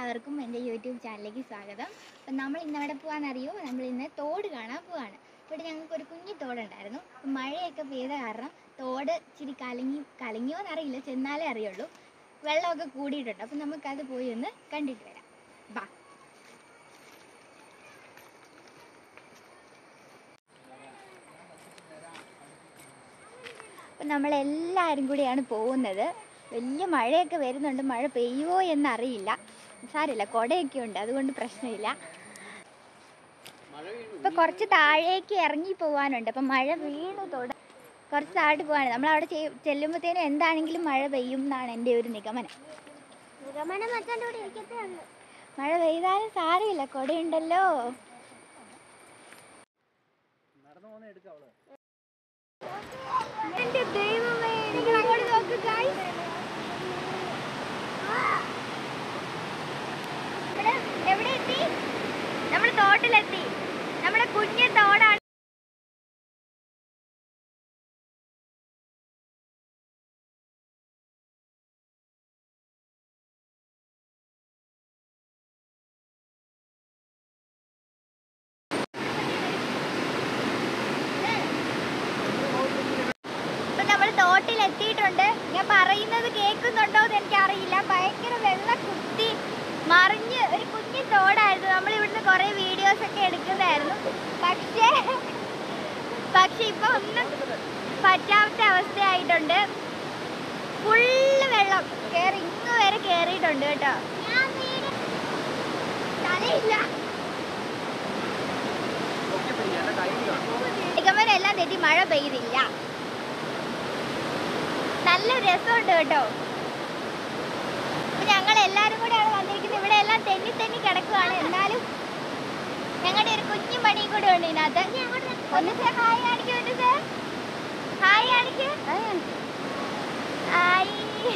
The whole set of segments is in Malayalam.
എല്ലാവർക്കും എൻ്റെ യൂട്യൂബ് ചാനലിലേക്ക് സ്വാഗതം അപ്പം നമ്മൾ ഇന്ന് എവിടെ പോകാമെന്നറിയോ നമ്മൾ ഇന്ന് തോട് കാണാൻ പോവാണ് ഇവിടെ ഞങ്ങൾക്ക് ഒരു കുഞ്ഞു തോടുണ്ടായിരുന്നു അപ്പം മഴയൊക്കെ പെയ്ത കാരണം തോട് ഇച്ചിരി കലങ്ങി കലങ്ങിയോ എന്നറിയില്ല ചെന്നാലേ അറിയുള്ളൂ വെള്ളമൊക്കെ കൂടിയിട്ടുണ്ട് അപ്പം നമുക്കത് പോയി ഒന്ന് കണ്ടിട്ട് വരാം ബാ അപ്പം നമ്മളെല്ലാവരും കൂടിയാണ് പോകുന്നത് വലിയ മഴയൊക്കെ വരുന്നുണ്ട് മഴ പെയ്യുമോ എന്നറിയില്ല സാരമില്ല കുടയൊക്കെ ഉണ്ട് അതുകൊണ്ട് പ്രശ്നമില്ല ഇപ്പം കുറച്ച് താഴേക്ക് ഇറങ്ങി പോകാനുണ്ട് അപ്പം മഴ വീണു തൊട കുറച്ച് താഴോട്ട് പോകാനുണ്ട് നമ്മളവിടെ ചെയ്- ചെല്ലുമ്പോഴത്തേനും എന്താണെങ്കിലും മഴ പെയ്യും എന്നാണ് എൻ്റെ ഒരു നിഗമനം നിഗമനം വെച്ചോണ്ട് ഇവിടെ ഇരിക്കത്തേ ഉള്ളൂ മഴ പെയ്താലും സാരമില്ല കുടയുണ്ടല്ലോ എൻ്റെ ദൈവമേ നിങ്ങൾ അങ്ങോട്ട് നോക്ക് guys. ഇവിടെ എവിടെ എത്തി നമ്മൾ തോട്ടിലെത്തി നമ്മുടെ കുഞ്ഞു തോടാണ് ഇപ്പൊ നമ്മൾ തോട്ടിലെത്തിയിട്ടുണ്ട് ഞാൻ പറയുന്നത് കേൾക്കുന്നുണ്ടോ എന്ന് എനിക്കറിയില്ല ഭയങ്കര വെള്ളം കുത്തി മറിഞ്ഞ് ഒരു കുഞ്ഞു തോടായിരുന്നു നമ്മൾ ഇവിടുന്ന് കുറേ വീഡിയോസ് ഒക്കെ എടുക്കുന്നതായിരുന്നു പക്ഷേ പക്ഷെ ഇപ്പൊ ഒന്നും പറ്റാത്ത അവസ്ഥയായിട്ടുണ്ട് ഫുള്ള് വെള്ളം കേറി ഇങ്ങ് വരെ കേറിയിട്ടുണ്ട് കേട്ടോ തലയില്ല നിഗമനെല്ലാം തെറ്റി മഴ പെയ്തില്ല നല്ല രസമുണ്ട് കേട്ടോ ഞങ്ങൾ എല്ലാവരും കൂടെയാണ് വന്നിരിക്കുന്നത് ഇവിടെ എല്ലാം തെന്നി തെന്നി കിടക്കുവാണ് എന്നാലും ഞങ്ങളുടെ ഒരു കുഞ്ഞു പണിയും കൂടെ ഉണ്ട് ഇതിനകത്ത് ഒന്ന് സാർ ഹായ് കാണിക്കൂ ഒന്ന് സാർ ഹായ് കാണിക്കൂ ഹായ്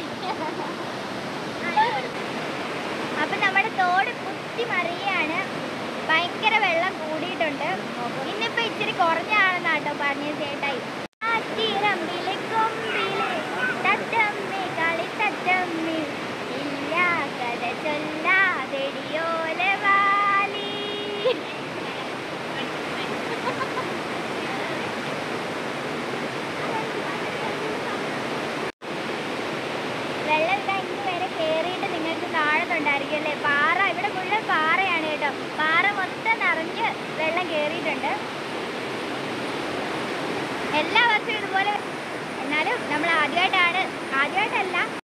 അപ്പൊ നമ്മുടെ തോട് കുത്തി മറിയാണ് ഭയങ്കര വെള്ളം കൂടിയിട്ടുണ്ട് ഇന്നിപ്പോ ഇച്ചിരി കുറഞ്ഞാണെന്നാട്ടോ പറഞ്ഞത് ചേട്ടായി ആറ്റിറമ്പിലെ കൊമ്പിലെ തത്തമ്മേ കളി തത്തമ്മേ ഇല്ല കഥ ചൊല്ലാതെടിയോല വാലി വെള്ളം ഇതാ ഇങ്ങ് വരെ കേറിയിട്ട് നിങ്ങൾക്ക് കാണുന്നുണ്ടായിരിക്കും അല്ലേ പാറ ഇവിടെ മുഴുവൻ പാറയാണ് കേട്ടോ പാറ മൊത്തം നിറഞ്ഞ് വെള്ളം കേറിയിട്ടുണ്ട് എല്ലാ വർഷവും ഇതുപോലെ എന്നാലും നമ്മൾ ആദ്യമായിട്ടാണ് ആദ്യമായിട്ടല്ല